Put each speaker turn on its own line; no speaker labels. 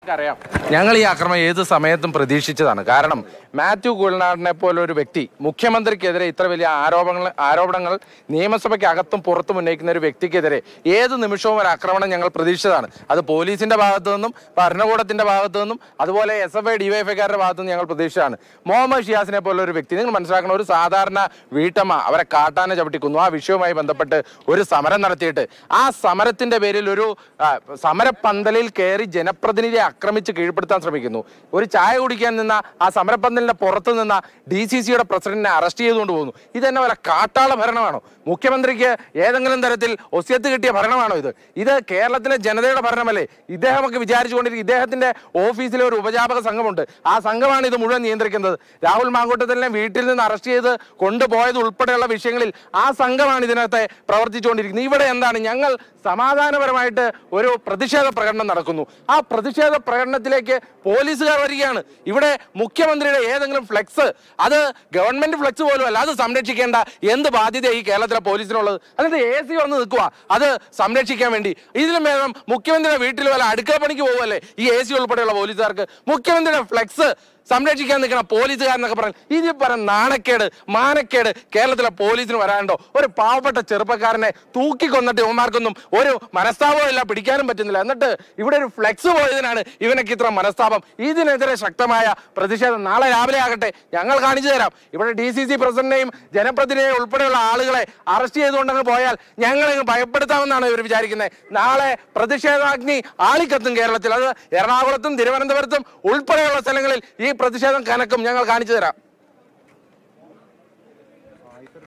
അറിയാം ഞങ്ങൾ ഈ ആക്രമണം ഏത് സമയത്തും പ്രതീക്ഷിച്ചതാണ് കാരണം മാത്യു കുഴൽനാടിനെ പോലെ ഒരു വ്യക്തി മുഖ്യമന്ത്രിക്കെതിരെ ഇത്ര വലിയ ആരോപണങ്ങൾ ആരോപണങ്ങൾ നിയമസഭയ്ക്ക് അകത്തും പുറത്തും ഉന്നയിക്കുന്ന ഒരു വ്യക്തിക്കെതിരെ ഏത് നിമിഷവും ഒരു ആക്രമണം ഞങ്ങൾ പ്രതീക്ഷിച്ചതാണ് അത് പോലീസിന്റെ ഭാഗത്തു നിന്നും ഭരണകൂടത്തിന്റെ ഭാഗത്തു നിന്നും അതുപോലെ എസ് എഫ് ഐ ഡിവൈഎഫ്ഐക്കാരുടെ ഭാഗത്തു നിന്നും ഞങ്ങൾ പ്രതീക്ഷിച്ചതാണ് മുഹമ്മദ് ഷിയാസിനെ പോലെ ഒരു വ്യക്തി നിങ്ങൾ മനസ്സിലാക്കണം ഒരു സാധാരണ വീട്ടമ്മ അവരെ കാട്ടാനെ ചവിട്ടിക്കുന്നു ആ വിഷയവുമായി ബന്ധപ്പെട്ട് ഒരു സമരം നടത്തിയിട്ട് ആ സമരത്തിന്റെ പേരിൽ ഒരു ആ, സമരപ്പന്തലിൽ കയറി ജനപ്രതിനിധിയെ ആക്രമിച്ച് കീഴ്പ്പെടുത്താൻ ശ്രമിക്കുന്നു ഒരു ചായ കുടിക്കാൻ നിന്ന ആ സമരപ്പന്തലിന്റെ പുറത്ത് നിന്ന ഡി സി സിയുടെ പ്രസിഡന്റിനെ അറസ്റ്റ് ചെയ്തുകൊണ്ട് പോകുന്നു ഇത് തന്നെ വല്ല കാട്ടാള ഭരണമാണോ മുഖ്യമന്ത്രിക്ക് ഏതെങ്കിലും തരത്തിൽ ഒസ്യത്ത് കിട്ടിയ ഭരണമാണോ ഇത് ഇത് കേരളത്തിലെ ജനതയുടെ ഭരണമല്ലേ ഇദ്ദേഹമൊക്കെ വിചാരിച്ചുകൊണ്ടിരിക്കും ഇദ്ദേഹത്തിന്റെ ഓഫീസിലെ ഒരു ഉപജാപക സംഘമുണ്ട് ആ സംഘമാണ് ഇത് മുഴുവൻ നിയന്ത്രിക്കുന്നത് രാഹുൽ മാങ്കൂട്ടത്തിനെ വീട്ടിൽ നിന്ന് അറസ്റ്റ് ചെയ്ത് കൊണ്ടുപോയത് ഉൾപ്പെടെയുള്ള വിഷയങ്ങളിൽ ആ സംഘമാണ് ഇതിനകത്തെ പ്രവർത്തിച്ചുകൊണ്ടിരിക്കുന്നത് ഇവിടെ എന്താണ് ഞങ്ങൾ സമാധാനപരമായിട്ട് ഒരു പ്രതിഷേധ പ്രകടനം നടക്കുന്നു ആ പ്രതിഷേധ പ്രകടനത്തിലേക്ക് പോലീസുകാർ വരികയാണ് ഇവിടെ മുഖ്യമന്ത്രിയുടെ ഏതെങ്കിലും ഫ്ലെക്സ് അത് ഗവൺമെന്റ് ഫ്ലെക്സ് പോലും അല്ല അത് സംരക്ഷിക്കേണ്ട എന്ത് ബാധ്യത ഈ കേരളത്തിലെ പോലീസിനുള്ളത് എന്നിട്ട് എ സി വന്ന് നിൽക്കുക അത് സംരക്ഷിക്കാൻ വേണ്ടി ഇതിലും വേണം മുഖ്യമന്ത്രിയുടെ വീട്ടിൽ വല്ല അടുക്കള പണിക്ക് പോകുമല്ലേ ഈ എ സി ഉൾപ്പെടെയുള്ള പോലീസുകാർക്ക് മുഖ്യമന്ത്രിയുടെ ഫ്ലെക്സ് സംരക്ഷിക്കാൻ നിൽക്കുന്ന പോലീസുകാരെന്നൊക്കെ പറഞ്ഞു ഇതിൽ പറഞ്ഞ നാണക്കേട് മാനക്കേട് കേരളത്തിലെ പോലീസിന് വരാനുണ്ടോ ഒരു പാവപ്പെട്ട ചെറുപ്പക്കാരനെ തൂക്കിക്കൊന്നിട്ട് ഇവന്മാർക്കൊന്നും ഒരു മനസ്താപവും ഇല്ല പിടിക്കാനും പറ്റുന്നില്ല എന്നിട്ട് ഇവിടെ ഒരു ഫ്ലെക്സ് പോയതിനാണ് ഇവനൊക്കെ ഇത്ര മനസ്താപം ഇതിനെതിരെ ശക്തമായ പ്രതിഷേധം നാളെ രാവിലെ ആകട്ടെ ഞങ്ങൾ കാണിച്ചു തരാം ഇവിടെ ഡി സി സി പ്രസിഡന്റിനെയും ജനപ്രതിനിധിയെയും ഉൾപ്പെടെയുള്ള ആളുകളെ അറസ്റ്റ് ചെയ്തുകൊണ്ടങ്ങ് പോയാൽ ഞങ്ങളെ ഭയപ്പെടുത്താമെന്നാണ് ഇവർ വിചാരിക്കുന്നത് നാളെ പ്രതിഷേധാഗ്നി ആളിക്കത്തും കേരളത്തിൽ അത് എറണാകുളത്തും തിരുവനന്തപുരത്തും ഉൾപ്പെടെയുള്ള സ്ഥലങ്ങളിൽ ഈ പ്രതിഷേധം കനക്കും ഞങ്ങൾ കാണിച്ചു തരാം